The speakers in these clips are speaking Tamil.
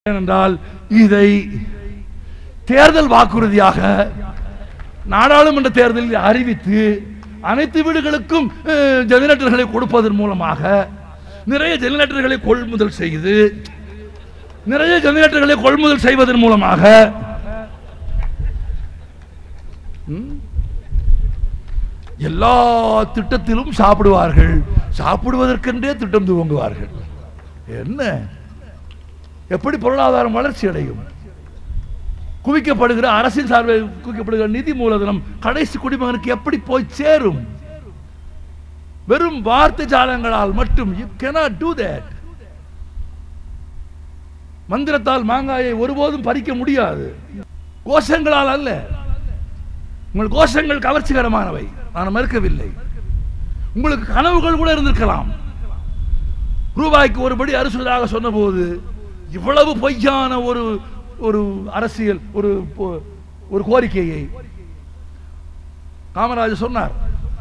ஏனென்றால் இதை தேர்தல் வாக்குறுதியாக நாடாளுமன்ற தேர்தலில் அறிவித்து அனைத்து வீடுகளுக்கும் அஹ், ஜெனரேட்டர்களை கொடுப்பதன் மூலமாக நிறைய ஜெனரேட்டர்களை கொள்முதல் செய்து நிறைய ஜெனரேட்டர்களை கொள்முதல் செய்வதன் மூலமாக ம், எல்லா திட்டத்திலும் சாப்பிடுவார்கள் சாப்பிடுவதற்கென்றே திட்டம் துவங்குவார்கள் என்ன எப்படி பொருளாதாரம் வளர்ச்சி அடையும் குவிக்கப்படுகிற அரசின் சார்பில் குவிக்கப்படுகிற நிதி மூலதனம் கடைசி குடிமகனுக்கு எப்படி போய் சேரும் வெறும் வார்த்தை ஜாலங்களால் மட்டும் யூ cannot do that மந்திரத்தால் மாங்காயை ஒருபோதும் பறிக்க முடியாது கோஷங்களால் அல்ல உங்கள் கோஷங்கள் கவர்ச்சிகரமானவை நான் மறுக்கவில்லை உங்களுக்கு கனவுகள் கூட இருந்திருக்கலாம் ரூபாய்க்கு ஒருபடி அரிசுவதாக சொன்னபோது இவ்வளவு பொய்யான ஒரு ஒரு அரசியல் ஒரு பொ- ஒரு கோரிக்கையை காமராஜர் சொன்னார்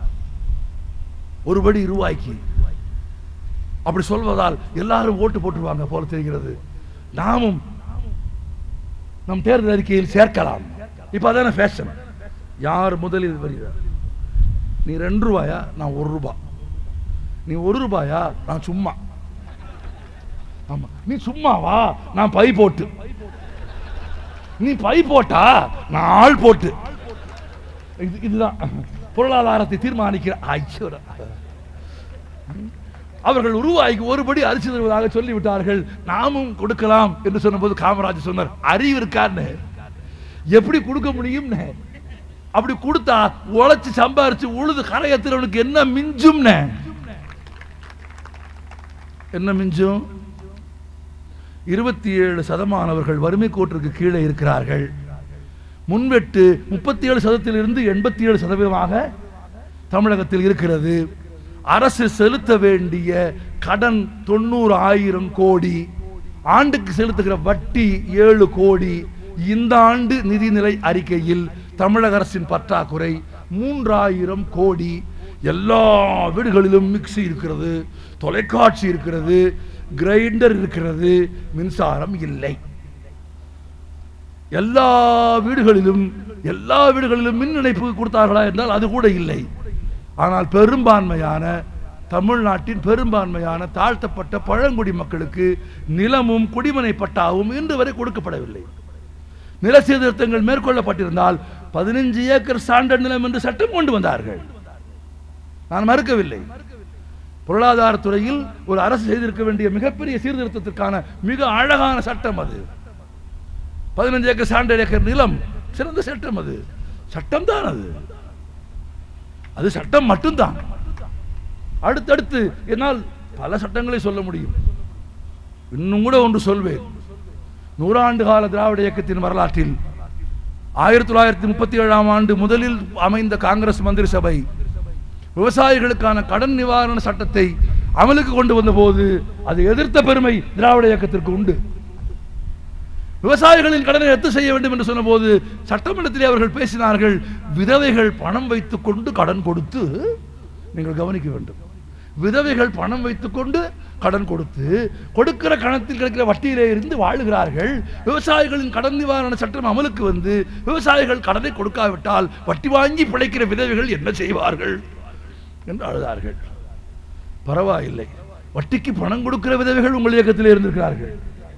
ஒருபடி ரூபாய்க்கு அப்படி சொல்வதால் எல்லாரும் ஓட்டு போட்டுருவாங்க போல தெரிகிறது நாமும் நம் தேர்தல் அறிக்கையில் சேர்க்கலாம் இப்ப அதான ஃபேஷன் யார் முதலில் வருகிறார் நீ ரெண்டு ரூபாயா நான் ஒரு ரூபாய் நீ ஒரு ரூபாயா நான் சும்மா ஆமா நீ சும்மாவா நான் பை போட்டு நீ பை போட்டா நான் ஆள் போட்டு இது இதுதான் பொருளாதாரத்தை தீர்மானிக்கிற ஐயோ அவர்கள் உருவாய்க்கு ஒருபடி அரிசி தருவதாக சொல்லிவிட்டார்கள் நாமும் கொடுக்கலாம் என்று சொன்னபோது காமராஜர் சொன்னார் அறிவு இருக்கான்னு எப்படி கொடுக்க முடியும்னு அப்படி கொடுத்தா உழைச்சு சம்பாரிச்சு உழுது கரையத்துறவனுக்கு என்ன மிஞ்சும்னு என்ன மிஞ்சும் இருபத்தி ஏழு சதமானவர்கள் வறுமை கோட்டிற்கு கீழே இருக்கிறார்கள் முன்வெட்டு முப்பத்தி ஏழு சதத்திலிருந்து எண்பத்தி ஏழு சதவீதமாக தமிழகத்தில் இருக்கிறது அரசு செலுத்த வேண்டிய கடன் தொண்ணூறு ஆயிரம் கோடி ஆண்டுக்கு செலுத்துகிற வட்டி ஏழு கோடி இந்த ஆண்டு நிதிநிலை அறிக்கையில் தமிழக அரசின் பற்றாக்குறை மூன்றாயிரம் கோடி எல்லா வீடுகளிலும் மிக்ஸி இருக்கிறது தொலைக்காட்சி இருக்கிறது கிரைண்டர் இருக்கிறது மின்சாரம் இல்லை எல்லா வீடுகளிலும் எல்லா வீடுகளிலும் மின் இணைப்பு கொடுத்தார்களா என்றால் அது கூட இல்லை ஆனால் பெரும்பான்மையான தமிழ்நாட்டின் பெரும்பான்மையான தாழ்த்தப்பட்ட பழங்குடி மக்களுக்கு நிலமும் குடிமனை பட்டாவும் இன்று வரை கொடுக்கப்படவில்லை நில சீர்திருத்தங்கள் மேற்கொள்ளப்பட்டிருந்தால் பதினஞ்சு ஏக்கர் சாண்டட் நிலம் என்று சட்டம் கொண்டு வந்தார்கள் நான் மறுக்கவில்லை பொருளாதாரத்துறையில் ஒரு அரசு செய்திருக்க வேண்டிய மிகப்பெரிய சீர்திருத்தத்திற்கான மிக அழகான சட்டம் அது பதினஞ்சு ஏக்கர் சாண்டட் ஏக்கர் நிலம் சிறந்த சட்டம் அது சட்டம் தான் அது அது சட்டம் மட்டும்தான் அடுத்தடுத்து என்னால் பல சட்டங்களை சொல்ல முடியும் இன்னும் கூட ஒன்று சொல்வேன் நூறாண்டு கால திராவிட இயக்கத்தின் வரலாற்றில் ஆயிரத்தி தொள்ளாயிரத்தி முப்பத்தி ஏழாம் ஆண்டு முதலில் அமைந்த காங்கிரஸ் மந்திரி சபை விவசாயிகளுக்கான கடன் நிவாரண சட்டத்தை அமலுக்கு கொண்டு வந்தபோது அதை எதிர்த்த பெருமை திராவிட இயக்கத்திற்கு உண்டு விவசாயிகளின் கடனை ரத்து செய்ய வேண்டும் என்று சொன்னபோது சட்டமன்றத்திலே அவர்கள் பேசினார்கள் விதவைகள் பணம் வைத்துக் கொண்டு கடன் கொடுத்து நீங்கள் கவனிக்க வேண்டும் விதவைகள் பணம் வைத்துக்கொண்டு கடன் கொடுத்து கொடுக்கிற கணத்தில் கிடைக்கிற வட்டியிலே இருந்து வாழுகிறார்கள் விவசாயிகளின் கடன் நிவாரண சட்டம் அமலுக்கு வந்து விவசாயிகள் கடனை கொடுக்காவிட்டால் வட்டி வாங்கி பிழைக்கிற விதவைகள் என்ன செய்வார்கள் என்று அழுதார்கள் பரவாயில்லை வட்டிக்கு பணம் கொடுக்கிற விதவைகள் உங்கள் இயக்கத்தில் இருந்திருக்கிறார்கள்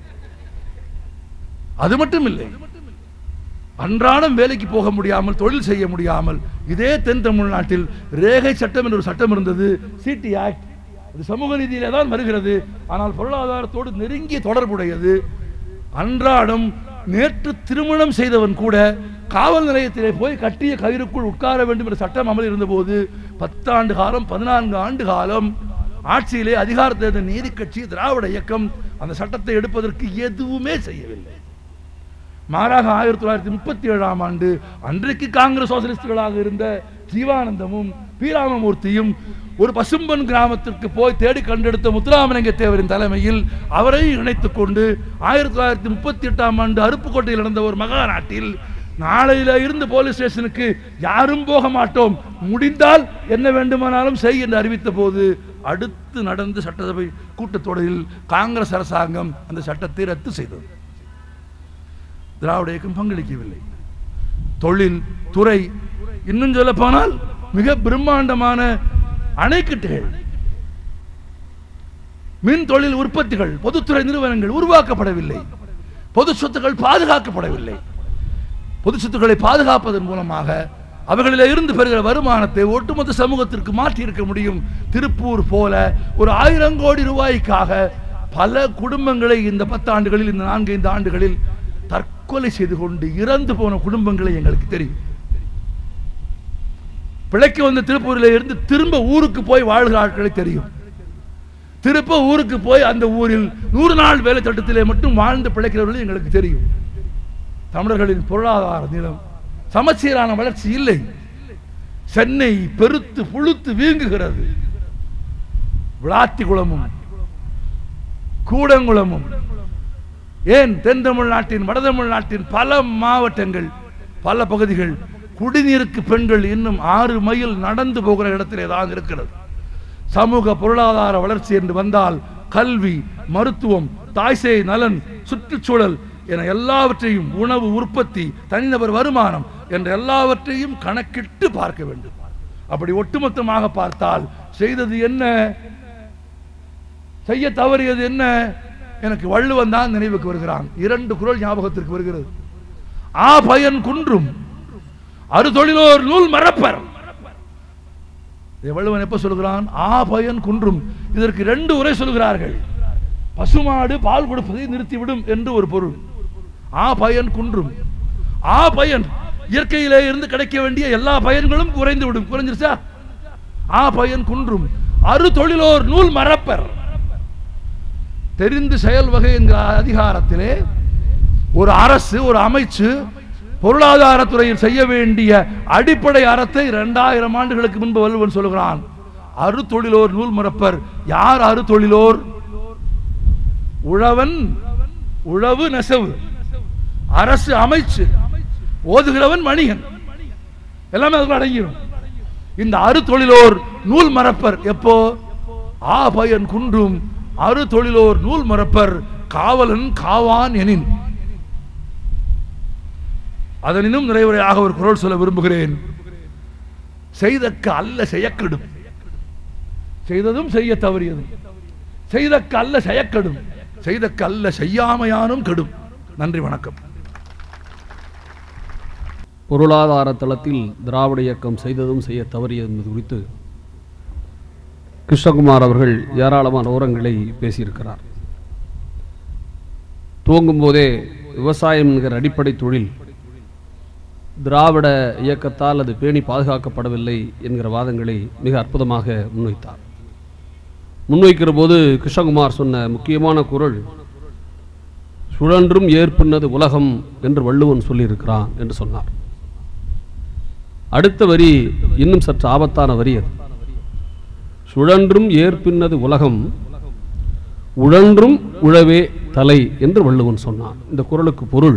அது மட்டும் இல்லை அன்றாடம் வேலைக்கு போக முடியாமல் தொழில் செய்ய முடியாமல் இதே தென் தமிழ்நாட்டில் ரேகை சட்டம் என்ற ஒரு சட்டம் இருந்தது சிடி ஆக்ட் அது சமூக நீதியிலே தான் வருகிறது ஆனால் பொருளாதாரத்தோடு நெருங்கிய தொடர்புடையது அன்றாடம் நேற்று திருமணம் செய்தவன் கூட காவல் நிலையத்திலே போய் கட்டிய கயிறுக்குள் உட்கார வேண்டும் என்ற சட்டம் அமல் இருந்தபோது பத்தாண்டு காலம் பதினான்கு ஆண்டு காலம் ஆட்சியிலே அதிகாரத்தில் இருந்த நீதி கட்சி திராவிட இயக்கம் அந்த சட்டத்தை எடுப்பதற்கு எதுவுமே செய்யவில்லை மாறாக ஆயிரத்தி தொள்ளாயிரத்தி முப்பத்தி ஏழாம் ஆண்டு அன்றைக்கு காங்கிரஸ் சோசலிஸ்டுகளாக இருந்த ஜீவானந்தமும் பீராமமூர்த்தியும் ஒரு பசும்பன் கிராமத்திற்கு போய் தேடி கண்டெடுத்த முத்துராமலிங்க தேவரின் தலைமையில் அவரை இணைத்துக் கொண்டு ஆயிரத்தி தொள்ளாயிரத்தி முப்பத்தி எட்டாம் ஆண்டு அருப்புக்கோட்டையில் நடந்த ஒரு மகாநாட்டில் நாளையில இருந்து போலீஸ் ஸ்டேஷனுக்கு யாரும் போக மாட்டோம் முடிந்தால் என்ன வேண்டுமானாலும் செய் என்று அறிவித்த போது அடுத்து நடந்த சட்டசபை கூட்டத்தொடரில் காங்கிரஸ் அரசாங்கம் அந்த சட்டத்தை ரத்து செய்தது திராவிட இயக்கம் பங்களிக்கவில்லை தொழில் துறை இன்னும் சொல்ல போனால் மிக பிரம்மாண்டமான அணைக்கட்டுகள் மின் தொழில் உற்பத்திகள் பொதுத்துறை நிறுவனங்கள் உருவாக்கப்படவில்லை பொது சொத்துக்கள் பாதுகாக்கப்படவில்லை பொது சொத்துக்களை பாதுகாப்பதன் மூலமாக அவர்களில் இருந்து பெறுகிற வருமானத்தை ஒட்டுமொத்த சமூகத்திற்கு மாற்றி இருக்க முடியும் திருப்பூர் போல ஒரு ஆயிரம் கோடி ரூபாய்க்காக பல குடும்பங்களை இந்த பத்தாண்டுகளில் இந்த நான்கு ஐந்து ஆண்டுகளில் தற்கொலை செய்து கொண்டு இறந்து போன குடும்பங்களை எங்களுக்கு தெரியும் பிழைக்க வந்த திருப்பூரில் இருந்து திரும்ப ஊருக்கு போய் வாழ்கிற ஆட்களை தெரியும் திருப்ப ஊருக்கு போய் அந்த ஊரில் நூறு நாள் வேலை திட்டத்திலே மட்டும் வாழ்ந்து பிழைக்கிறவர்கள் எங்களுக்கு தெரியும் தமிழர்களின் பொருளாதார நிலம் சமச்சீரான வளர்ச்சி இல்லை சென்னை பெருத்து புழுத்து வீங்குகிறது விளாத்திக்குளமும் கூடங்குளமும் ஏன் தென் தமிழ்நாட்டின் வட தமிழ்நாட்டின் பல மாவட்டங்கள் பல பகுதிகள் குடிநீருக்கு பெண்கள் இன்னும் ஆறு மைல் நடந்து போகிற இடத்திலே தான் இருக்கிறது சமூக பொருளாதார வளர்ச்சி என்று வந்தால் கல்வி மருத்துவம் தாய்சேய் நலன் சுற்றுச்சூழல் என எல்லாவற்றையும் உணவு உற்பத்தி தனிநபர் வருமானம் என்ற எல்லாவற்றையும் கணக்கிட்டு பார்க்க வேண்டும் அப்படி ஒட்டுமொத்தமாக பார்த்தால் செய்தது என்ன செய்ய தவறியது என்ன எனக்கு வள்ளுவன் தான் நினைவுக்கு வருகிறான் இரண்டு குரல் ஞாபகத்திற்கு வருகிறது ஆ பயன் குன்றும் அறுதொழிலோர் நூல் மறப்பர் இதை வள்ளுவன் எப்ப சொல்கிறான் ஆ பயன் குன்றும் இதற்கு ரெண்டு உரை சொல்கிறார்கள் பசுமாடு பால் கொடுப்பதை நிறுத்திவிடும் என்று ஒரு பொருள் ஆ பயன் குன்றும் ஆ பயன் இயற்கையிலே இருந்து கிடைக்க வேண்டிய எல்லா பயன்களும் குறைந்து விடும் குறைஞ்சிருச்சா ஆ பயன் குன்றும் அறு தொழிலோர் நூல் மறப்பர் தெரிந்து செயல் வகை என்கிற அதிகாரத்திலே ஒரு அரசு ஒரு அமைச்சு பொருளாதாரத்துறையில் செய்ய வேண்டிய அடிப்படை அறத்தை இரண்டாயிரம் ஆண்டுகளுக்கு முன்பு வள்ளுவன் சொல்கிறான் அறு தொழிலோர் நூல் மறப்பர் யார் அறு தொழிலோர் உழவன் உழவு நெசவு அரசு அமைச்சு ஓதுகிறவன் வணிகன் எல்லாமே அதுக்குள்ள அடங்கிடும் இந்த அறு தொழிலோர் நூல் மறப்பர் எப்போ ஆ பயன் குன்றும் அறு தொழிலோர் நூல் மறப்பர் காவலன் காவான் எனின் அதனினும் நிறைவுரையாக ஒரு குரல் சொல்ல விரும்புகிறேன் செய்தக்க அல்ல செய்யக்கெடும் செய்ததும் செய்ய தவறியதும் செய்தக்க அல்ல செய்யக்கெடும் செய்தக்க அல்ல செய்யாமையானும் கெடும் நன்றி வணக்கம் பொருளாதார தளத்தில் திராவிட இயக்கம் செய்ததும் செய்ய தவறியது என்பது குறித்து கிருஷ்ணகுமார் அவர்கள் ஏராளமான விவரங்களை பேசியிருக்கிறார் துவங்கும் போதே விவசாயம் என்கிற அடிப்படை தொழில் திராவிட இயக்கத்தால் அது பேணி பாதுகாக்கப்படவில்லை என்கிற வாதங்களை மிக அற்புதமாக முன்வைத்தார் முன்வைக்கிற போது கிருஷ்ணகுமார் சொன்ன முக்கியமான குரல் சுழன்றும் ஏற்பின்னது உலகம் என்று வள்ளுவன் சொல்லியிருக்கிறான் என்று சொன்னார் அடுத்த வரி இன்னும் சற்று ஆபத்தான வரி அது சுழன்றும் ஏற்பின்னது உலகம் உழன்றும் உழவே தலை என்று வள்ளுவன் சொன்னான் இந்த குரலுக்கு பொருள்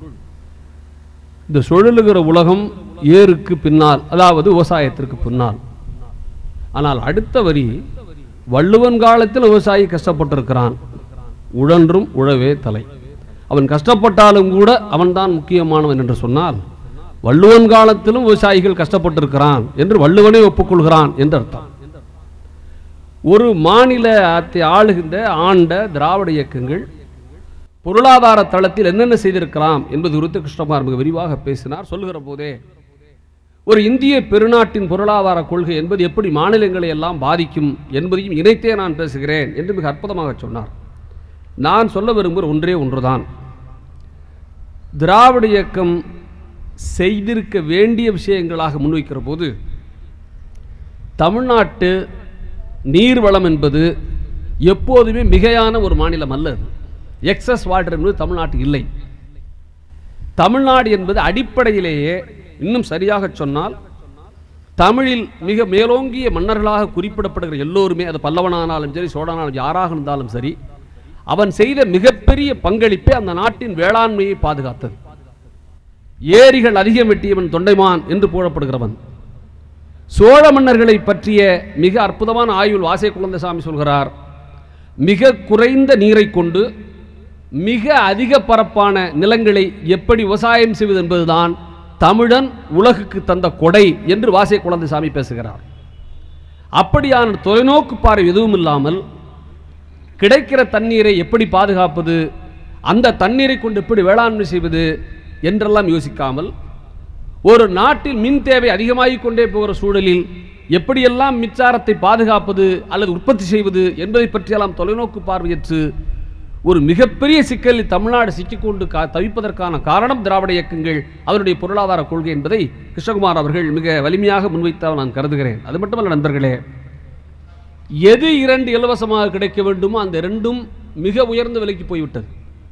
இந்த சுழலுகிற உலகம் ஏருக்கு பின்னால் அதாவது விவசாயத்திற்கு பின்னால் ஆனால் அடுத்த வரி வள்ளுவன் காலத்தில் விவசாயி கஷ்டப்பட்டிருக்கிறான் உழன்றும் உழவே தலை அவன் கஷ்டப்பட்டாலும் கூட அவன்தான் முக்கியமானவன் என்று சொன்னால் வள்ளுவன் காலத்திலும் விவசாயிகள் கஷ்டப்பட்டிருக்கிறான் என்று வள்ளுவனே ஒப்புக்கொள்கிறான் என்று அர்த்தம் ஒரு மாநிலத்தை ஆளுகின்ற ஆண்ட திராவிட இயக்கங்கள் பொருளாதார தளத்தில் என்னென்ன செய்திருக்கலாம் என்பது குறித்து கிருஷ்ணகுமார் மிக விரிவாக பேசினார் சொல்லுகிற போதே ஒரு இந்திய பெருநாட்டின் பொருளாதார கொள்கை என்பது எப்படி மாநிலங்களை எல்லாம் பாதிக்கும் என்பதையும் இணைத்தே நான் பேசுகிறேன் என்று மிக அற்புதமாக சொன்னார் நான் சொல்ல விரும்புகிற ஒன்றே ஒன்றுதான் திராவிட இயக்கம் செய்திருக்க வேண்டிய விஷயங்களாக முன்வைக்கிற போது தமிழ்நாட்டு நீர்வளம் என்பது எப்போதுமே மிகையான ஒரு மாநிலம் அல்ல அது எக்ஸஸ் வாட்டர் என்பது தமிழ்நாட்டில் இல்லை தமிழ்நாடு என்பது அடிப்படையிலேயே இன்னும் சரியாக சொன்னால் தமிழில் மிக மேலோங்கிய மன்னர்களாக குறிப்பிடப்படுகிற எல்லோருமே அது பல்லவனானாலும் சரி சோழனாலும் யாராக இருந்தாலும் சரி அவன் செய்த மிகப்பெரிய பங்களிப்பே அந்த நாட்டின் வேளாண்மையை பாதுகாத்தது ஏரிகள் அதிகம் வெட்டியவன் தொண்டைமான் என்று போடப்படுகிறவன் சோழ மன்னர்களை பற்றிய மிக அற்புதமான ஆய்வில் வாசை குழந்தைசாமி சொல்கிறார் மிக குறைந்த நீரை கொண்டு மிக அதிக பரப்பான நிலங்களை எப்படி விவசாயம் செய்வது என்பதுதான் தமிழன் உலகுக்கு தந்த கொடை என்று வாசை குழந்தைசாமி பேசுகிறார் அப்படியான தொலைநோக்கு பார்வை எதுவும் இல்லாமல் கிடைக்கிற தண்ணீரை எப்படி பாதுகாப்பது அந்த தண்ணீரை கொண்டு எப்படி வேளாண்மை செய்வது என்றெல்லாம் யோசிக்காமல் ஒரு நாட்டில் மின் தேவை அதிகமாகிக் கொண்டே போகிற சூழலில் எப்படியெல்லாம் மின்சாரத்தை பாதுகாப்பது அல்லது உற்பத்தி செய்வது என்பதை பற்றியெல்லாம் தொலைநோக்கு பார்வையற்று ஒரு மிகப்பெரிய சிக்கலில் தமிழ்நாடு சிக்கிக்கொண்டு கா தவிப்பதற்கான காரணம் திராவிட இயக்கங்கள் அவருடைய பொருளாதார கொள்கை என்பதை கிருஷ்ணகுமார் அவர்கள் மிக வலிமையாக முன்வைத்தாக நான் கருதுகிறேன் அது மட்டுமல்ல நண்பர்களே எது இரண்டு இலவசமாக கிடைக்க வேண்டுமோ அந்த இரண்டும் மிக உயர்ந்த விலைக்கு போய்விட்டது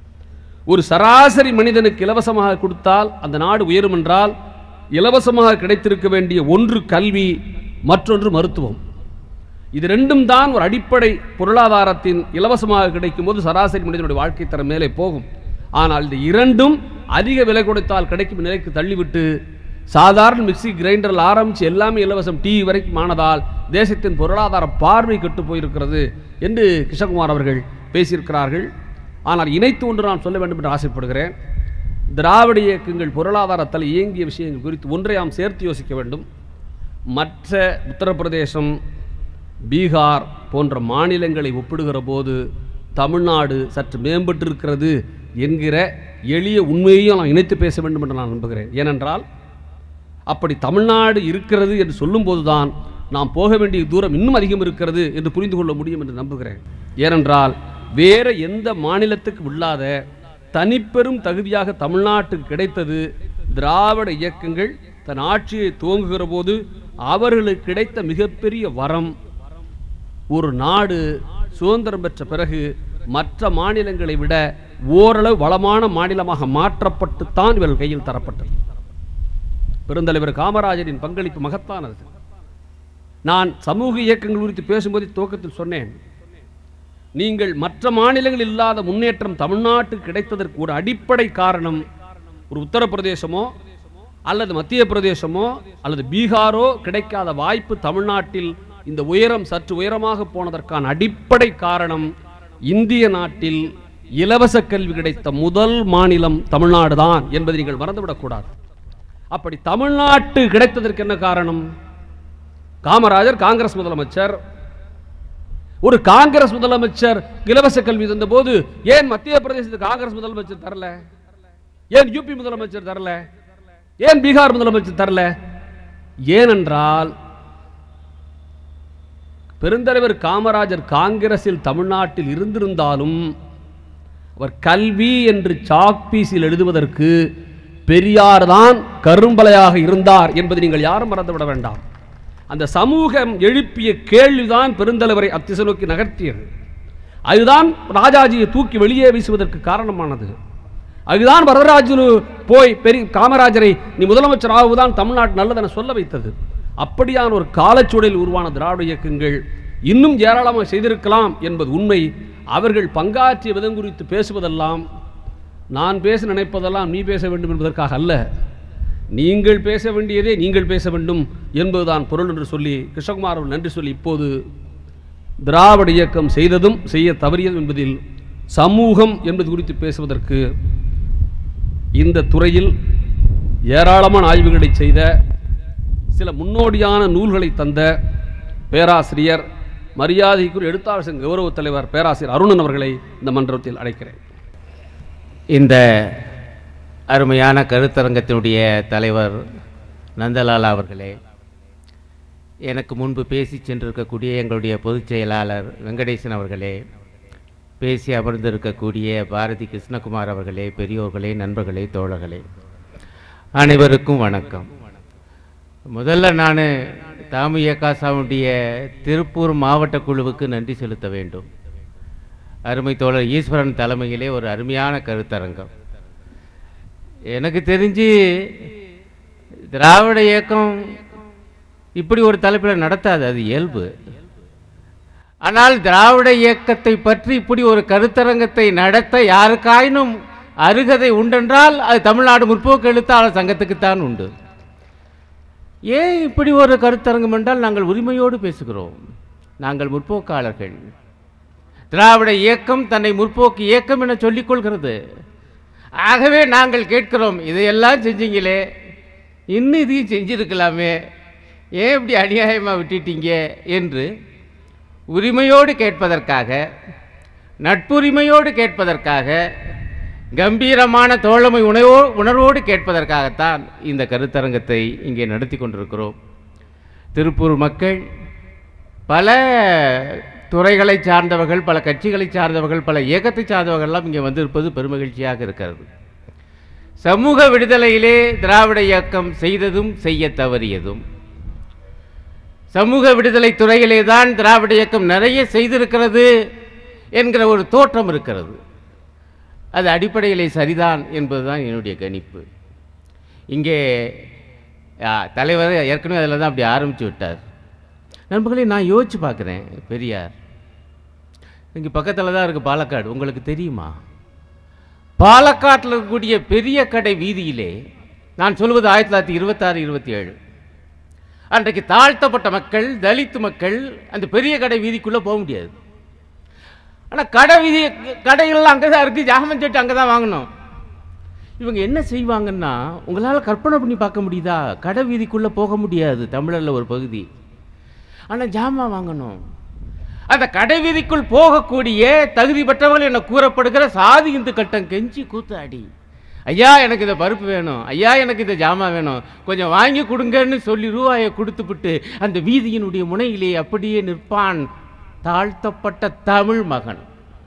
ஒரு சராசரி மனிதனுக்கு இலவசமாக கொடுத்தால் அந்த நாடு உயரும் என்றால் இலவசமாக கிடைத்திருக்க வேண்டிய ஒன்று கல்வி மற்றொன்று மருத்துவம் இது ரெண்டும் தான் ஒரு அடிப்படை பொருளாதாரத்தின் இலவசமாக கிடைக்கும் போது சராசரி மனிதனுடைய வாழ்க்கை தரம் மேலே போகும் ஆனால் இந்த இரண்டும் அதிக விலை கொடுத்தால் கிடைக்கும் நிலைக்கு தள்ளிவிட்டு சாதாரண மிக்ஸி கிரைண்டரில் ஆரம்பித்து எல்லாமே இலவசம் டீ வரைக்கும் ஆனதால் தேசத்தின் பொருளாதார பார்வை கெட்டு போயிருக்கிறது என்று கிருஷ்ணகுமார் அவர்கள் பேசியிருக்கிறார்கள் ஆனால் இணைத்து ஒன்று நான் சொல்ல வேண்டும் என்று ஆசைப்படுகிறேன் திராவிட இயக்கங்கள் பொருளாதாரத்தில் இயங்கிய விஷயங்கள் குறித்து ஒன்றை நாம் சேர்த்து யோசிக்க வேண்டும் மற்ற உத்தரப்பிரதேசம் பீகார் போன்ற மாநிலங்களை ஒப்பிடுகிற போது தமிழ்நாடு சற்று மேம்பட்டிருக்கிறது என்கிற எளிய உண்மையையும் நான் இணைத்து பேச வேண்டும் என்று நான் நம்புகிறேன் ஏனென்றால் அப்படி தமிழ்நாடு இருக்கிறது என்று சொல்லும்போது தான் நாம் போக வேண்டிய தூரம் இன்னும் அதிகம் இருக்கிறது என்று புரிந்து கொள்ள முடியும் என்று நம்புகிறேன் ஏனென்றால் வேற எந்த மாநிலத்துக்கு இல்லாத தனிப்பெரும் தகுதியாக தமிழ்நாட்டுக்கு கிடைத்தது திராவிட இயக்கங்கள் தன் ஆட்சியை துவங்குகிற போது அவர்களுக்கு கிடைத்த மிகப்பெரிய வரம் ஒரு நாடு சுதந்திரம் பெற்ற பிறகு மற்ற மாநிலங்களை விட ஓரளவு வளமான மாநிலமாக மாற்றப்பட்டுத்தான் இவர்கள் கையில் தரப்பட்டது பெருந்தலைவர் காமராஜரின் பங்களிப்பு மகத்தானது நான் சமூக இயக்கங்கள் குறித்து பேசும்போது துவக்கத்தில் சொன்னேன் நீங்கள் மற்ற மாநிலங்களில் இல்லாத முன்னேற்றம் தமிழ்நாட்டுக்கு கிடைத்ததற்கு ஒரு அடிப்படை காரணம் ஒரு உத்தரப்பிரதேசமோ அல்லது மத்திய பிரதேசமோ அல்லது பீகாரோ கிடைக்காத வாய்ப்பு தமிழ்நாட்டில் இந்த உயரம் சற்று உயரமாக போனதற்கான அடிப்படை காரணம் இந்திய நாட்டில் இலவச கல்வி கிடைத்த முதல் மாநிலம் தமிழ்நாடு தான் என்பதை நீங்கள் மறந்துவிடக்கூடாது அப்படி தமிழ்நாட்டு கிடைத்ததற்கு என்ன காரணம் காமராஜர் காங்கிரஸ் முதலமைச்சர் ஒரு காங்கிரஸ் முதலமைச்சர் இலவச கல்வி தந்த போது ஏன் மத்திய பிரதேசத்துக்கு காங்கிரஸ் முதலமைச்சர் தரல ஏன் யூபி முதலமைச்சர் தரல ஏன் பீகார் முதலமைச்சர் தரல ஏனென்றால் பெருந்தலைவர் காமராஜர் காங்கிரஸில் தமிழ்நாட்டில் இருந்திருந்தாலும் அவர் கல்வி என்று சாக்பீஸில் எழுதுவதற்கு பெரியார் தான் கரும்பலையாக இருந்தார் என்பதை நீங்கள் யாரும் மறந்துவிட வேண்டாம் அந்த சமூகம் எழுப்பிய கேள்விதான் பெருந்தலைவரை அத்திசை நோக்கி நகர்த்தியது அதுதான் ராஜாஜியை தூக்கி வெளியே வீசுவதற்கு காரணமானது அதுதான் வரதராஜனு போய் பெரிய காமராஜரை நீ முதலமைச்சர் ஆகுவதுதான் தமிழ்நாட்டு நல்லதென சொல்ல வைத்தது அப்படியான ஒரு காலச்சூழலில் உருவான திராவிட இயக்கங்கள் இன்னும் ஏராளமாக செய்திருக்கலாம் என்பது உண்மை அவர்கள் பங்காற்றிய விதம் குறித்து பேசுவதெல்லாம் நான் பேச நினைப்பதெல்லாம் நீ பேச வேண்டும் என்பதற்காக அல்ல நீங்கள் பேச வேண்டியதே நீங்கள் பேச வேண்டும் என்பதுதான் பொருள் என்று சொல்லி கிருஷ்ணகுமார் அவர்கள் நன்றி சொல்லி இப்போது திராவிட இயக்கம் செய்ததும் செய்ய தவறியதும் என்பதில் சமூகம் என்பது குறித்து பேசுவதற்கு இந்த துறையில் ஏராளமான ஆய்வுகளை செய்த சில முன்னோடியான நூல்களை தந்த பேராசிரியர் மரியாதைக்குரிய எழுத்தாளர் சங்க கௌரவ தலைவர் பேராசிரியர் அருணன் அவர்களை இந்த மன்றத்தில் அழைக்கிறேன் இந்த அருமையான கருத்தரங்கத்தினுடைய தலைவர் நந்தலாலா அவர்களே எனக்கு முன்பு பேசி சென்றிருக்கக்கூடிய எங்களுடைய பொதுச் செயலாளர் வெங்கடேசன் அவர்களே பேசி அமர்ந்திருக்கக்கூடிய பாரதி கிருஷ்ணகுமார் அவர்களே பெரியோர்களே நண்பர்களே தோழர்களே அனைவருக்கும் வணக்கம் முதல்ல நான் தாமு ஏகாசாவுடைய திருப்பூர் மாவட்ட குழுவுக்கு நன்றி செலுத்த வேண்டும் அருமை தோழர் ஈஸ்வரன் தலைமையிலே ஒரு அருமையான கருத்தரங்கம் எனக்கு தெரிஞ்சு திராவிட இயக்கம் இப்படி ஒரு தலைப்பில் நடத்தாது அது இயல்பு ஆனால் திராவிட இயக்கத்தை பற்றி இப்படி ஒரு கருத்தரங்கத்தை நடத்த யாருக்காயினும் அருகதை உண்டென்றால் அது தமிழ்நாடு முற்போக்கு எழுத்தாளர் சங்கத்துக்குத்தான் உண்டு ஏன் இப்படி ஒரு கருத்தரங்கம் என்றால் நாங்கள் உரிமையோடு பேசுகிறோம் நாங்கள் முற்போக்காளர்கள் திராவிட இயக்கம் தன்னை முற்போக்கு இயக்கம் என சொல்லிக் கொள்கிறது ஆகவே நாங்கள் கேட்கிறோம் இதையெல்லாம் செஞ்சீங்களே இன்னும் இதையும் செஞ்சிருக்கலாமே ஏன் இப்படி அநியாயமாக விட்டுட்டீங்க என்று உரிமையோடு கேட்பதற்காக நட்புரிமையோடு கேட்பதற்காக கம்பீரமான தோழமை உணவோ உணர்வோடு கேட்பதற்காகத்தான் இந்த கருத்தரங்கத்தை இங்கே நடத்தி கொண்டிருக்கிறோம் திருப்பூர் மக்கள் பல துறைகளை சார்ந்தவர்கள் பல கட்சிகளை சார்ந்தவர்கள் பல இயக்கத்தை சார்ந்தவர்கள்லாம் இங்கே வந்திருப்பது பெருமகிழ்ச்சியாக இருக்கிறது சமூக விடுதலையிலே திராவிட இயக்கம் செய்ததும் செய்ய தவறியதும் சமூக விடுதலை துறையிலே தான் திராவிட இயக்கம் நிறைய செய்திருக்கிறது என்கிற ஒரு தோற்றம் இருக்கிறது அது அடிப்படையிலே சரிதான் என்பதுதான் என்னுடைய கணிப்பு இங்கே ஆ, தலைவர் ஏற்கனவே அதில் தான் அப்படி ஆரம்பித்து விட்டார் நண்பர்களே நான் யோசிச்சு பார்க்குறேன் பெரியார் இங்கே பக்கத்தில் தான் இருக்குது பாலக்காடு உங்களுக்கு தெரியுமா பாலக்காட்டில் இருக்கக்கூடிய பெரிய கடை வீதியிலே நான் சொல்வது ஆயிரத்தி தொள்ளாயிரத்தி இருபத்தாறு இருபத்தி ஏழு அன்றைக்கு தாழ்த்தப்பட்ட மக்கள் தலித்து மக்கள் அந்த பெரிய கடை வீதிக்குள்ளே போக முடியாது ஆனால் கடை வீதி கடைகள்லாம் அங்கே தான் இருக்குது ஜாமன் செட்டு அங்கே தான் வாங்கணும் இவங்க என்ன செய்வாங்கன்னா உங்களால் கற்பனை பண்ணி பார்க்க முடியுதா கடை வீதிக்குள்ளே போக முடியாது தமிழரில் ஒரு பகுதி ஆனால் ஜாமான் வாங்கணும் அந்த கடை வீதிக்குள் போகக்கூடிய தகுதி பெற்றவர்கள் என கூறப்படுகிற சாதி இந்து கட்டம் கெஞ்சி கூத்தாடி ஐயா எனக்கு இந்த பருப்பு வேணும் ஐயா எனக்கு இந்த ஜாமான் வேணும் கொஞ்சம் வாங்கி கொடுங்கன்னு சொல்லி ரூபாயை கொடுத்துவிட்டு அந்த வீதியினுடைய முனையிலே அப்படியே நிற்பான் தாழ்த்தப்பட்ட தமிழ் மகன்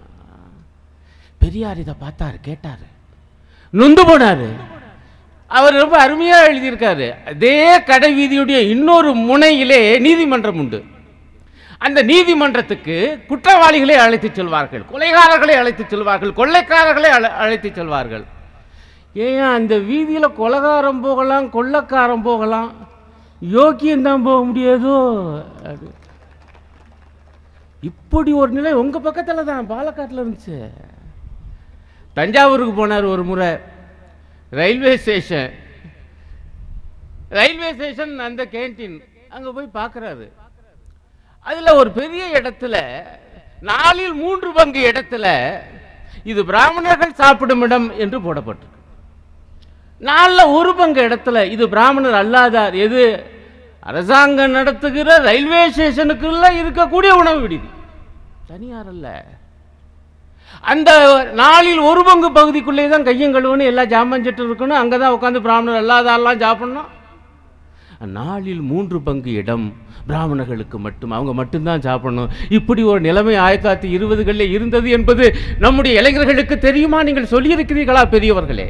பெரியார் இதை பார்த்தாரு கேட்டாரு நொந்து போனாரு அவர் ரொம்ப அருமையா எழுதியிருக்காரு அதே கடை வீதியுடைய இன்னொரு முனையிலே நீதிமன்றம் உண்டு அந்த நீதிமன்றத்துக்கு குற்றவாளிகளை அழைத்துச் செல்வார்கள் கொலைகாரர்களை அழைத்துச் செல்வார்கள் கொள்ளைக்காரர்களை அழை- அழைத்துச் செல்வார்கள் ஏன் அந்த வீதியில் கொலகாரம் போகலாம் கொள்ளைக்காரன் போகலாம் யோக்கியம்தான் போக முடியாதோ அது. இப்படி ஒரு நிலை உங்க பக்கத்துல தான் பாலக்காட்டில் இருந்துச்சு தஞ்சாவூருக்கு போனார் ஒரு முறை ரயில்வே ஸ்டேஷன் ரயில்வே ஸ்டேஷன் அந்த கேண்டீன் அங்க போய் பார்க்கறாரு அதுல ஒரு பெரிய இடத்துல நாலில் மூன்று பங்கு இடத்துல இது பிராமணர்கள் சாப்பிடும் இடம் என்று போடப்பட்டிருக்கு நாலுல ஒரு பங்கு இடத்துல இது பிராமணர் அல்லாதார் எது அரசாங்கம் நடத்துகிற ரயில்வே ஸ்டேஷனுக்குள்ள இருக்கக்கூடிய உணவு விடுதி தனியார் அல்ல அந்த நாளில் ஒரு பங்கு பகுதிக்குள்ளே தான் கையும் கழுவணும் எல்லா ஜாமான் சட்டும் இருக்கணும் அங்கே தான் உட்காந்து பிராமணர் அல்லாதாரெல்லாம் சாப்பிடணும் நாளில் மூன்று பங்கு இடம் பிராமணர்களுக்கு மட்டும் அவங்க மட்டும்தான் சாப்பிடணும் இப்படி ஒரு நிலைமை ஆயிரத்தி தொள்ளாயிரத்தி இருபதுகளில் இருந்தது என்பது நம்முடைய இளைஞர்களுக்கு தெரியுமா நீங்கள் சொல்லியிருக்கிறீர்களா பெரியவர்களே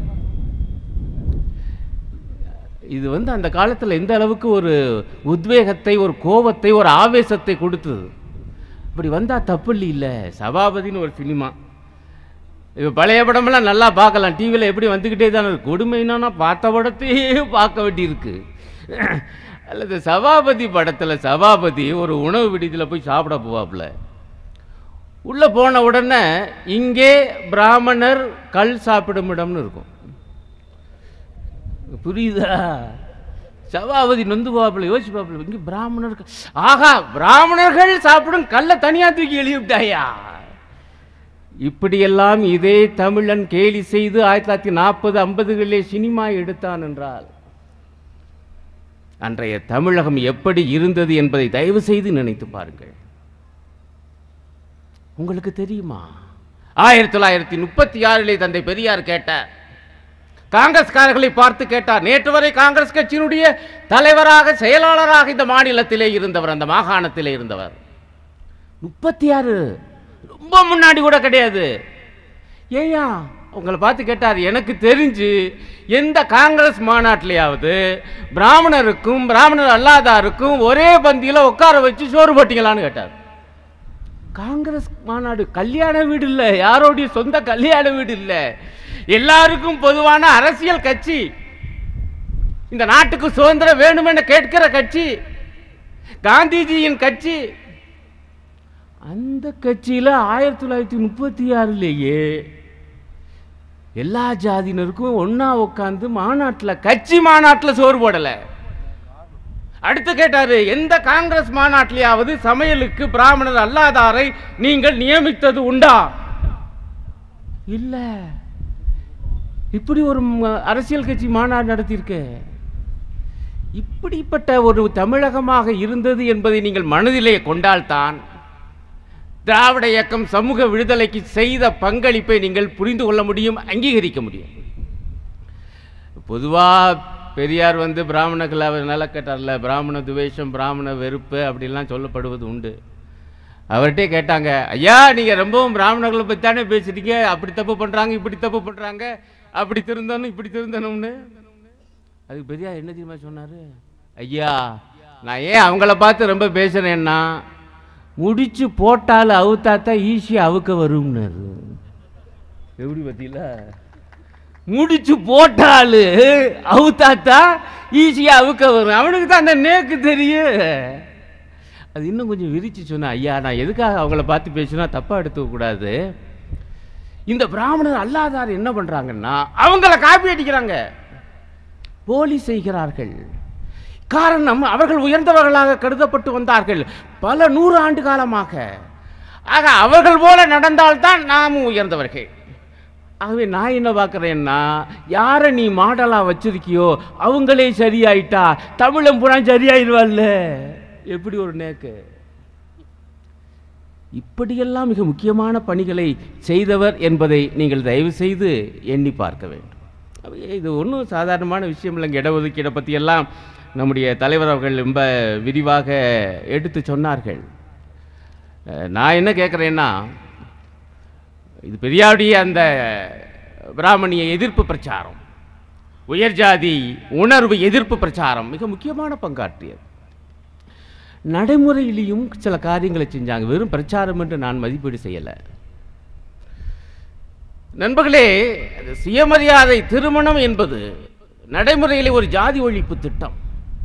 இது வந்து அந்த காலத்தில் எந்த அளவுக்கு ஒரு உத்வேகத்தை ஒரு கோபத்தை ஒரு ஆவேசத்தை கொடுத்தது இப்படி வந்தால் தப்பு இல்லை சபாபதினு ஒரு சினிமா இப்போ பழைய படமெல்லாம் நல்லா பார்க்கலாம் டிவியில் எப்படி வந்துக்கிட்டே தான் இருக்கு கொடுமைன்னா பார்த்த படத்தையே பார்க்க வேண்டியிருக்கு அல்லது சபாபதி படத்தில் சபாபதி ஒரு உணவு விடுதியில் போய் சாப்பிட போவாப்புல உள்ளே போன உடனே இங்கே பிராமணர் கல் சாப்பிடும் இடம்னு இருக்கும் புரியுதா சபாபதி நொந்து பாப்பில் யோசிச்சு பாப்பில் இங்கே பிராமணர்கள் ஆகா பிராமணர்கள் சாப்பிடும் கல்லை தனியா தூக்கி எழுதி விட்டாயா இப்படியெல்லாம் இதே தமிழன் கேலி செய்து ஆயிரத்தி தொள்ளாயிரத்தி நாற்பது ஐம்பதுகளிலே சினிமா எடுத்தான் என்றால் அன்றைய தமிழகம் எப்படி இருந்தது என்பதை தயவு செய்து நினைத்து பாருங்கள் உங்களுக்கு தெரியுமா ஆயிரத்தி தொள்ளாயிரத்தி முப்பத்தி ஆறிலே தந்தை பெரியார் கேட்டார் காங்கிரஸ்காரர்களை பார்த்து கேட்டார் நேற்று வரை காங்கிரஸ் கட்சியினுடைய தலைவராக செயலாளராக இந்த மாநிலத்திலே இருந்தவர் அந்த மாகாணத்திலே இருந்தவர் முப்பத்தி ஆறு ரொம்ப முன்னாடி கூட கிடையாது ஏயா உங்களை பார்த்து கேட்டார் எனக்கு தெரிஞ்சு எந்த காங்கிரஸ் மாநாட்டிலேயாவது பிராமணருக்கும் பிராமணர் அல்லாதாருக்கும் ஒரே பந்தியில் உட்கார வச்சு சோறு போட்டீங்களான்னு கேட்டார் காங்கிரஸ் மாநாடு கல்யாண வீடு இல்லை யாரோடைய சொந்த கல்யாண வீடு இல்லை எல்லாருக்கும் பொதுவான அரசியல் கட்சி இந்த நாட்டுக்கு சுதந்திரம் வேணுமென கேட்கிற கட்சி காந்திஜியின் கட்சி அந்த கட்சியில் ஆயிரத்தி தொள்ளாயிரத்தி முப்பத்தி ஆறுலேயே எல்லா ஜாதியினருக்கும் ஒண்ணா உட்காந்து மாநாட்டில் கட்சி மாநாட்டில் சோறு போடலை அடுத்து கேட்டாரு எந்த காங்கிரஸ் மாநாட்டிலேயாவது சமையலுக்கு பிராமணர் அல்லாதாரை நீங்கள் நியமித்தது உண்டா இல்ல இப்படி ஒரு ம- அரசியல் கட்சி மாநாடு நடத்தியிருக்க இப்படிப்பட்ட ஒரு தமிழகமாக இருந்தது என்பதை நீங்கள் மனதிலே கொண்டால்தான் திராவிட இயக்கம் சமூக விடுதலைக்கு செய்த பங்களிப்பை நீங்கள் புரிந்து கொள்ள முடியும் அங்கீகரிக்க முடியும் பொதுவா பெரியார் வந்து பிராமணர்கள் அவர் நல்லா கேட்டார்ல பிராமண துவேஷம் பிராமண வெறுப்பு அப்படிலாம் சொல்லப்படுவது உண்டு அவர்கிட்டே கேட்டாங்க ஐயா நீங்கள் ரொம்பவும் பிராமணர்களை பற்றி தானே பேசுறீங்க அப்படி தப்பு பண்ணுறாங்க இப்படி தப்பு பண்ணுறாங்க அப்படி திருந்தணும் இப்படி திருந்தணும்னு அதுக்கு பெரியார் என்ன தெரியுமா சொன்னார் ஐயா நான் ஏன் அவங்கள பார்த்து ரொம்ப பேசுகிறேன்னா முடிச்சு போட்டாலும் அவுத்தாத்தான் ஈஸியாக அவுக்க வரும்னாரு எப்படி பார்த்தீங்களா முடிச்சு போட்டாலு அவுத்தாத்தா ஈஸியாக அவுக்க வரும் அவனுக்கு தான் அந்த நேக்கு தெரியும் அது இன்னும் கொஞ்சம் விரிச்சு சொன்னா ஐயா நான் எதுக்காக அவங்கள பார்த்து பேசினா தப்பாக எடுத்துக்க கூடாது இந்த பிராமணர் அல்லாதார் என்ன பண்ணுறாங்கன்னா அவங்கள காப்பி அடிக்கிறாங்க போலி செய்கிறார்கள் காரணம் அவர்கள் உயர்ந்தவர்களாக கருதப்பட்டு வந்தார்கள் பல நூறு ஆண்டு காலமாக ஆக அவர்கள் போல நடந்தால்தான் நாமும் உயர்ந்தவர்கள் ஆகவே நான் என்ன பார்க்குறேன்னா யாரை நீ மாடலாக வச்சிருக்கியோ அவங்களே சரியாயிட்டா தமிழன் புறா சரியாயிடுவாள்ல எப்படி ஒரு நேக்கு இப்படியெல்லாம் மிக முக்கியமான பணிகளை செய்தவர் என்பதை நீங்கள் தயவு செய்து எண்ணி பார்க்க வேண்டும் அப்ப இது ஒன்றும் சாதாரணமான விஷயம் இல்லைங்க இடஒதுக்கீடை பற்றியெல்லாம் நம்முடைய தலைவர் அவர்கள் ரொம்ப விரிவாக எடுத்து சொன்னார்கள் அஹ், நான் என்ன கேட்குறேன்னா இது பெரியாருடைய அந்த பிராமணிய எதிர்ப்பு பிரச்சாரம் உயர்ஜாதி உணர்வு எதிர்ப்பு பிரச்சாரம் மிக முக்கியமான பங்காற்றியது நடைமுறையிலையும் சில காரியங்களை செஞ்சாங்க வெறும் பிரச்சாரம் என்று நான் மதிப்பீடு செய்யலை நண்பர்களே அது சுயமரியாதை திருமணம் என்பது நடைமுறையிலே ஒரு ஜாதி ஒழிப்பு திட்டம்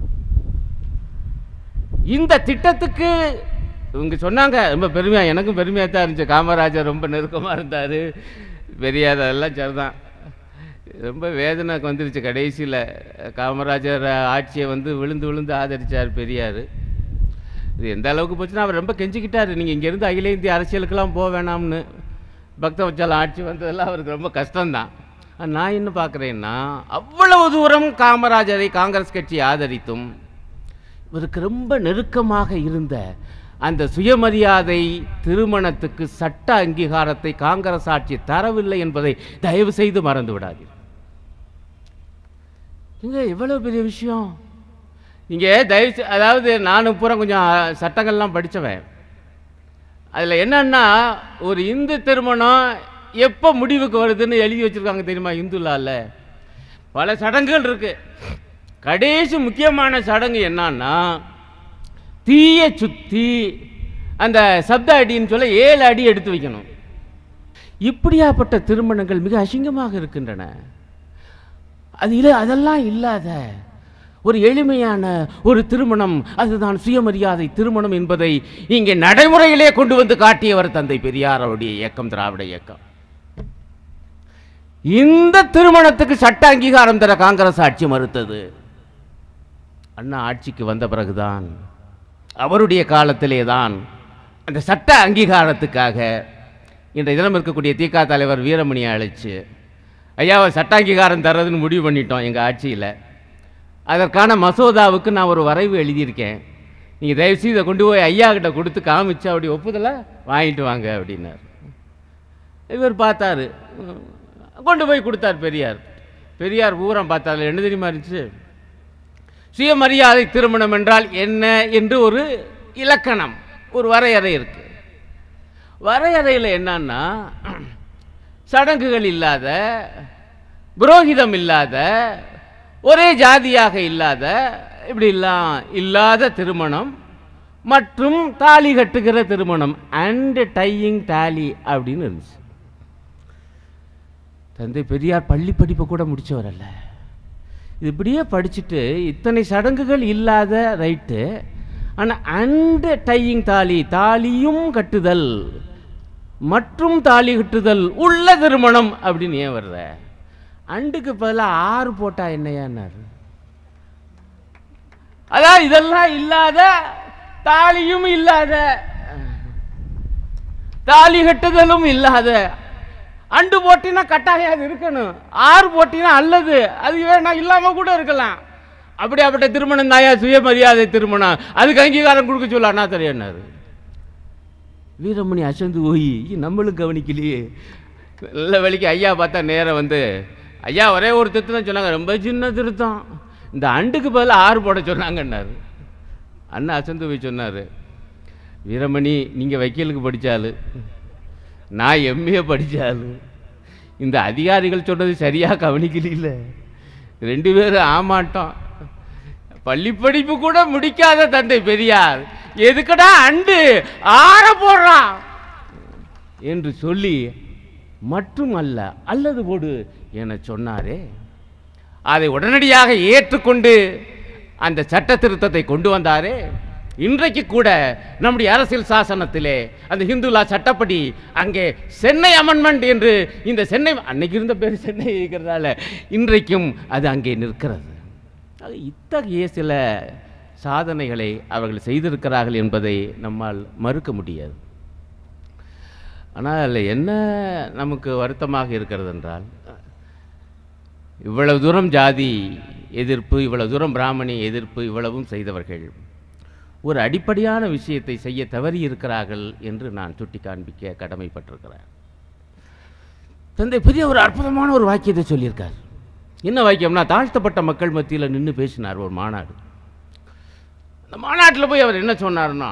இந்த திட்டத்துக்கு இவங்க சொன்னாங்க ரொம்ப பெருமையா எனக்கும் பெருமையாக தான் இருந்துச்சு காமராஜர் ரொம்ப நெருக்கமாக இருந்தார் பெரியார் அதெல்லாம் சரிதான் ரொம்ப வேதனைக்கு வந்துருச்சு கடைசியில் காமராஜர் ஆட்சியை வந்து விழுந்து விழுந்து ஆதரிச்சார் பெரியார் இது எந்த அளவுக்கு போச்சுன்னா அவர் ரொம்ப கெஞ்சிக்கிட்டார் நீங்கள் இங்கேருந்து அகில இந்திய அரசியலுக்கெல்லாம் போக வேணாம்னு பக்தவச்சால ஆட்சி வந்ததெல்லாம் அவருக்கு ரொம்ப கஷ்டம்தான் ஆனா, நான் என்ன பார்க்குறேன்னா அவ்வளவு தூரம் காமராஜரை காங்கிரஸ் கட்சி ஆதரித்தும் இவருக்கு ரொம்ப நெருக்கமாக இருந்த அந்த சுயமரியாதை திருமணத்துக்கு சட்ட அங்கீகாரத்தை காங்கிரஸ் ஆட்சி தரவில்லை என்பதை தயவு செய்து மறந்து விடாதீர்கள் இங்க எவ்வளவு பெரிய விஷயம் நீங்க தயவு செய்- அதாவது நானும் பூரா கொஞ்சம் சட்டங்கள்லாம் படிச்சவன் அதுல என்னன்னா ஒரு இந்து திருமணம் எப்போ முடிவுக்கு வருதுன்னு எழுதி வச்சிருக்காங்க தெரியுமா இந்துலால பல சடங்குகள் இருக்கு கடைசி முக்கியமான சடங்கு என்னன்னா தீய சுத்தி அந்த சப்த அடின்னு சொல்ல ஏழு அடி எடுத்து வைக்கணும் இப்படியாப்பட்ட திருமணங்கள் மிக அசிங்கமாக இருக்கின்றன அது இல்லை அதெல்லாம் இல்லாத ஒரு எளிமையான ஒரு திருமணம் அதுதான் சுயமரியாதை திருமணம் என்பதை இங்கே நடைமுறையிலே கொண்டு வந்து காட்டியவர் தந்தை பெரியார் அவருடைய இயக்கம் திராவிட இயக்கம் இந்த திருமணத்துக்கு சட்ட அங்கீகாரம் தர காங்கிரஸ் ஆட்சி மறுத்தது அண்ணா ஆட்சிக்கு வந்த பிறகுதான் அவருடைய காலத்திலே தான் அந்த சட்ட அங்கீகாரத்துக்காக இன்றைய தினம் இருக்கக்கூடிய திக தலைவர் வீரமணியை அழைச்சு ஐயாவை சட்ட அங்கீகாரம் தர்றதுன்னு முடிவு பண்ணிட்டோம் எங்கள் ஆட்சியில் அதற்கான மசோதாவுக்கு நான் ஒரு வரைவு எழுதியிருக்கேன் நீங்கள் தயவுசெய்து இதை கொண்டு போய் ஐயா கிட்ட கொடுத்து காமிச்சு அப்படி ஒப்புதலை வாங்கிட்டு வாங்க அப்படின்னார் இவர் பார்த்தாரு உம், கொண்டு போய் கொடுத்தார் பெரியார் பெரியார் பூரம் பார்த்தாரு என்ன தெரியுமா இருந்துச்சு சுயமரியாதை திருமணம் என்றால் என்ன என்று ஒரு இலக்கணம் ஒரு வரையறை இருக்கு வரையறையில் என்னன்னா சடங்குகள் இல்லாத புரோகிதம் இல்லாத ஒரே ஜாதியாக இல்லாத இப்படிலாம் இல்லாத திருமணம் மற்றும் தாலி கட்டுகிற திருமணம் அண்ட் டையிங் தாலி அப்படின்னு இருந்துச்சு தந்தை பெரியார் பள்ளி படிப்பை கூட முடிச்சவர் அல்ல இது இப்படியே படிச்சுட்டு இத்தனை சடங்குகள் இல்லாத ரைட்டு ஆனால் அண்ட் டையிங் தாலி தாலியும் கட்டுதல் மற்றும் தாலி கட்டுதல் உள்ள திருமணம் அப்படின்னு ஏன் வர்ற அண்டுக்கு பதிலாக ஆறு போட்டா என்னையான்னாரு அதான் இதெல்லாம் இல்லாத தாலியும் இல்லாத தாலி கட்டுதலும் இல்லாத அண்டு போட்டினா கட்டாயம் அது இருக்கணும் ஆறு போட்டினா அல்லது அது வேணா இல்லாம கூட இருக்கலாம் அப்படியாப்பட்ட திருமணம் தாயா சுயமரியாதை திருமணம் அதுக்கு அங்கீகாரம் கொடுக்க சொல்ல அண்ணா தெரியாரு வீரமணி அசந்து போய் நம்மளும் கவனிக்கலையே நல்ல வேலைக்கு ஐயா பார்த்தா நேரம் வந்து ஐயா ஒரே ஒரு திருத்தம் சொன்னாங்க ரொம்ப சின்ன திருத்தம் இந்த அண்டுக்கு பதிலா ஆறு போட சொன்னாங்கன்னாரு அண்ணா அசந்து போய் சொன்னார் வீரமணி நீங்கள் வக்கீலுக்கு படித்தாலு நான் எம்ஏ படித்தாலு இந்த அதிகாரிகள் சொன்னது சரியாக கவனிக்கல ரெண்டு பேரும் ஆமாட்டோம் பள்ளி படிப்பு கூட முடிக்காத தந்தை பெரியார் எதுக்கடா அண்டு ஆற போடுறான் என்று சொல்லி மட்டும் அல்ல அல்லது போடு என சொன்னாரே அதை உடனடியாக ஏற்றுக்கொண்டு அந்த சட்ட திருத்தத்தை கொண்டு வந்தாரே இன்றைக்கு கூட நம்முடைய அரசியல் சாசனத்திலே அந்த ஹிந்துலா சட்டப்படி அங்கே சென்னை அமெண்ட்மெண்ட் என்று இந்த சென்னை அன்னைக்கு இருந்த பேர் சென்னை இருக்கிறதால இன்றைக்கும் அது அங்கே நிற்கிறது ஆக இத்தகைய சில சாதனைகளை அவர்கள் செய்திருக்கிறார்கள் என்பதை நம்மால் மறுக்க முடியாது ஆனால் அதில் என்ன நமக்கு வருத்தமாக இருக்கிறது என்றால் இவ்வளவு தூரம் ஜாதி எதிர்ப்பு இவ்வளவு தூரம் பிராமணி எதிர்ப்பு இவ்வளவும் செய்தவர்கள் ஒரு அடிப்படையான விஷயத்தை செய்ய தவறி இருக்கிறார்கள் என்று நான் சுட்டி காண்பிக்க கடமைப்பட்டிருக்கிறேன் தந்தை பெரிய ஒரு அற்புதமான ஒரு வாக்கியத்தை சொல்லியிருக்கார் என்ன வாக்கியம்னா தாழ்த்தப்பட்ட மக்கள் மத்தியில் நின்று பேசினார் ஒரு மாநாடு அந்த மாநாட்டில் போய் அவர் என்ன சொன்னார்னா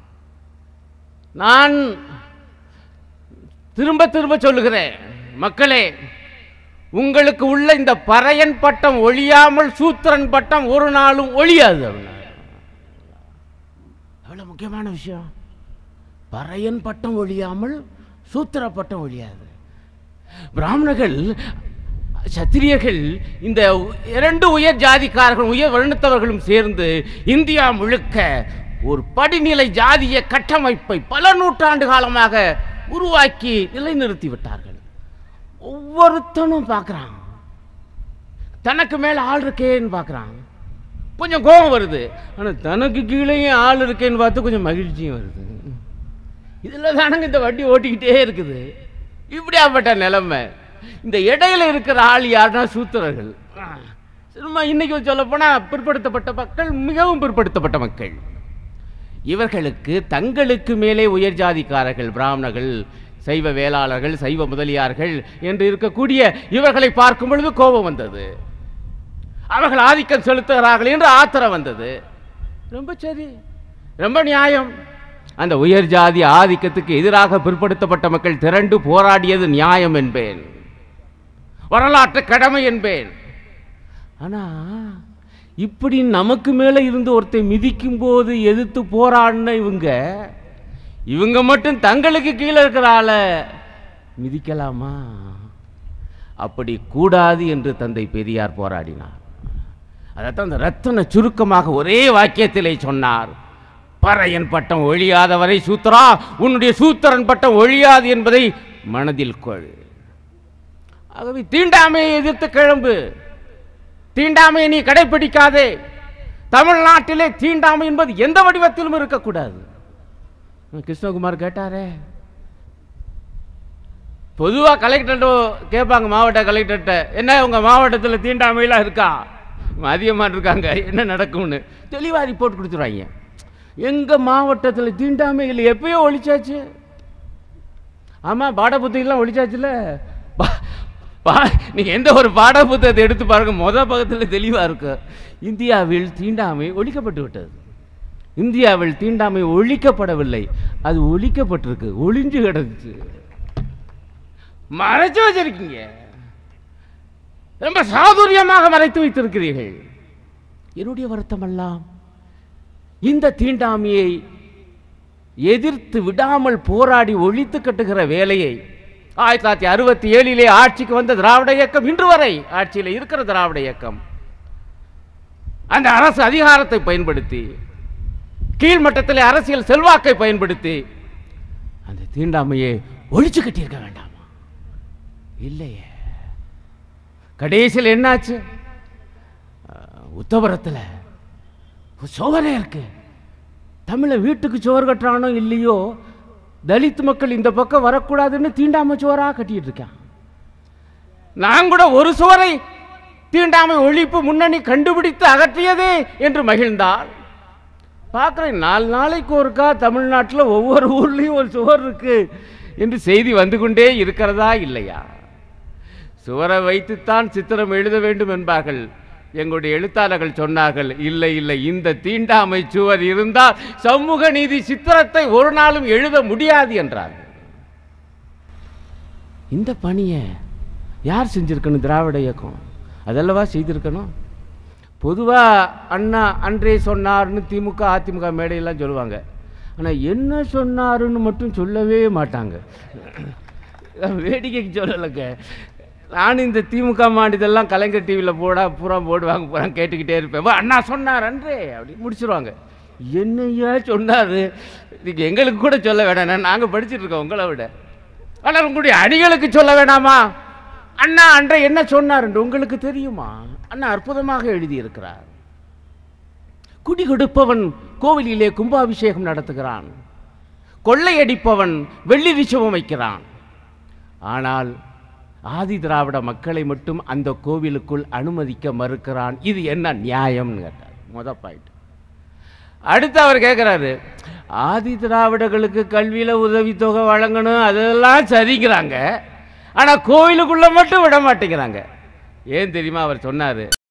நான் திரும்ப திரும்ப சொல்லுகிறேன் மக்களே உங்களுக்கு உள்ள இந்த பறையன் பட்டம் ஒழியாமல் சூத்திரன் பட்டம் ஒரு நாளும் ஒழியாது அப்படின்னாரு. எவ்வளவு முக்கியமான விஷயம் பறையன் பட்டம் ஒழியாமல் சூத்திர பட்டம் ஒழியாது பிராமணர்கள் சத்திரியர்கள் இந்த இரண்டு உயர் ஜாதிக்காரர்கள் உயர் வருணத்தவர்களும் சேர்ந்து இந்தியா முழுக்க ஒரு படிநிலை ஜாதிய கட்டமைப்பை பல நூற்றாண்டு காலமாக உருவாக்கி நிலைநிறுத்தி விட்டார்கள் ஒவ்வொருத்தனும் பார்க்குறான் தனக்கு மேல ஆள் இருக்கேன்னு பார்க்குறான் கொஞ்சம் கோபம் வருது ஆனால் தனக்கு கீழேயும் ஆள் இருக்கேன்னு பார்த்து கொஞ்சம் மகிழ்ச்சியும் வருது இதில் தானங்க இந்த வண்டி ஓட்டிக்கிட்டே இருக்குது இப்படியாப்பட்ட நிலைமை இந்த இடையில இருக்கிற ஆள் யாருன்னா சூத்திரர்கள் சும்மா இன்னைக்கு சொல்லப்போனால் பிற்படுத்தப்பட்ட மக்கள் மிகவும் பிற்படுத்தப்பட்ட மக்கள் இவர்களுக்கு தங்களுக்கு மேலே உயர் ஜாதிக்காரர்கள் பிராமணர்கள் சைவ வேளாளர்கள் சைவ முதலியார்கள் என்று இருக்கக்கூடிய இவர்களை பார்க்கும் பொழுது கோபம் வந்தது அவர்கள் ஆதிக்கம் செலுத்துகிறார்கள் என்று ஆத்திரம் வந்தது ரொம்ப சரி ரொம்ப நியாயம் அந்த உயர் ஜாதி ஆதிக்கத்துக்கு எதிராக பிற்படுத்தப்பட்ட மக்கள் திரண்டு போராடியது நியாயம் என்பேன் வரலாற்று கடமை என்பேன் ஆனா இப்படி நமக்கு மேல இருந்து ஒருத்தன் மிதிக்கும் போது எதிர்த்து போராடின இவங்க இவங்க மட்டும் தங்களுக்கு கீழே இருக்கிற ஆளை மிதிக்கலாமா அப்படி கூடாது என்று தந்தை பெரியார் போராடினார் அதைத்தான் அந்த ரத்தன சுருக்கமாக ஒரே வாக்கியத்திலே சொன்னார் பறையன் பட்டம் ஒழியாதவரை சூத்திரா உன்னுடைய சூத்திரன் பட்டம் ஒழியாது என்பதை மனதில் கொள் ஆகவே தீண்டாமையை எதிர்த்து கிளம்பு தீண்டாமையை நீ கடைபிடிக்காதே தமிழ்நாட்டிலே தீண்டாமை என்பது எந்த வடிவத்திலும் இருக்கக்கூடாது கிருஷ்ணகுமார் கேட்டாரே பொதுவாக கலெக்டர்கிட்ட கேட்பாங்க மாவட்ட கலெக்டர்கிட்ட என்ன உங்கள் மாவட்டத்தில் தீண்டாமையெல்லாம் இருக்கா அதிகமாக இருக்காங்க என்ன நடக்கும்னு தெளிவாக ரிப்போர்ட் கொடுத்துருவாங்க எங்கள் மாவட்டத்தில் தீண்டாமை இல்லை எப்பயோ ஒழிச்சாச்சு ஆமாம் பாடப்புத்தகெல்லாம் ஒழிச்சாச்சுல பா- பா- நீங்க எந்த ஒரு பாட புத்தகத்தை எடுத்து பாருங்க முத பக்கத்தில் தெளிவா இருக்கு இந்தியாவில் தீண்டாமை ஒழிக்கப்பட்டு விட்டது இந்தியாவில் தீண்டாமை ஒழிக்கப்படவில்லை அது ஒழிக்கப்பட்டிருக்கு ஒளிஞ்சு கிடந்துச்சு மறைச்சு வச்சிருக்கீங்க ரொம்ப சாதுரியமாக மறைத்து வைத்திருக்கிறீர்கள் என்னுடைய வருத்தமெல்லாம் இந்த தீண்டாமையை எதிர்த்து விடாமல் போராடி ஒழித்து கட்டுகிற வேலையை ஆயிரத்தி தொள்ளாயிரத்தி அறுபத்தி ஏழிலே ஆட்சிக்கு வந்த திராவிட இயக்கம் இன்று வரை ஆட்சியில் இருக்கிற திராவிட இயக்கம் அந்த அரசு அதிகாரத்தை பயன்படுத்தி கீழ்மட்டத்திலே அரசியல் செல்வாக்கை பயன்படுத்தி அந்த தீண்டாமையை ஒழிச்சு கட்டியிருக்க வேண்டாமா இல்லையே கடைசியில் என்னாச்சு அஹ், உத்தவரத்தில் சுவரே இருக்கு தமிழை வீட்டுக்கு சுவர் கட்டுறானோ இல்லையோ தலித் மக்கள் இந்த பக்கம் வரக்கூடாதுன்னு தீண்டாம சுவரா கட்டிட்டு இருக்கான் நான் கூட ஒரு சுவரை தீண்டாமை ஒழிப்பு முன்னணி கண்டுபிடித்து அகற்றியதே என்று மகிழ்ந்தால் பார்க்குறேன் நாலு நாளைக்கு ஒருக்கா தமிழ்நாட்டில் ஒவ்வொரு ஊர்லேயும் ஒரு சுவர் இருக்கு என்று செய்தி வந்து கொண்டே இருக்கிறதா இல்லையா சுவரை வைத்துத்தான் சித்திரம் எழுத வேண்டும் என்பார்கள் எங்களுடைய எழுத்தாளர்கள் சொன்னார்கள் இல்லை இல்லை இந்த தீண்டாமை சுவர் இருந்தால் சமூக நீதி சித்திரத்தை ஒரு நாளும் எழுத முடியாது என்றார்கள் இந்த பணியை யார் செஞ்சிருக்கணும் திராவிட இயக்கம் அதல்லவா செய்திருக்கணும் பொதுவாக அண்ணா அன்றே சொன்னார்னு திமுக அதிமுக மேடையெல்லாம் சொல்லுவாங்க ஆனால் என்ன சொன்னாருன்னு மட்டும் சொல்லவே மாட்டாங்க வேடிக்கைக்கு சொல்லலைங்க நான் இந்த திமுக மாநிலத்தெல்லாம் கலைஞர் டிவியில் போடா பூரா போடுவாங்க பூரா கேட்டுக்கிட்டே இருப்பேன் "வா, அண்ணா சொன்னார் அன்றே அப்படி முடிச்சிருவாங்க என்னையா சொன்னார் இதுக்கு எங்களுக்கு கூட சொல்ல வேணாம் நாங்கள் படிச்சுட்டு இருக்கோம் உங்களை விட ஆனால் உங்களுடைய அணிகளுக்கு சொல்ல வேணாமா அண்ணா அன்றை என்ன சொன்னார் என்று உங்களுக்கு தெரியுமா அண்ணா அற்புதமாக எழுதியிருக்கிறார் குடி கொடுப்பவன் கோவிலிலே கும்பாபிஷேகம் நடத்துகிறான் கொள்ளையடிப்பவன் வெள்ளி ரிஷபம் வைக்கிறான் ஆனால் ஆதி திராவிட மக்களை மட்டும் அந்த கோவிலுக்குள் அனுமதிக்க மறுக்கிறான் இது என்ன நியாயம்னு கேட்டார் முத பாயிண்ட் அடுத்து அவர் கேட்குறாரு ஆதி திராவிடர்களுக்கு கல்வியில் உதவித்தொகை வழங்கணும் அதெல்லாம் சரிங்கிறாங்க ஆனால் கோவிலுக்குள்ளே மட்டும் விட மாட்டேங்கிறாங்க ஏன் தெரியுமா அவர் சொன்னார்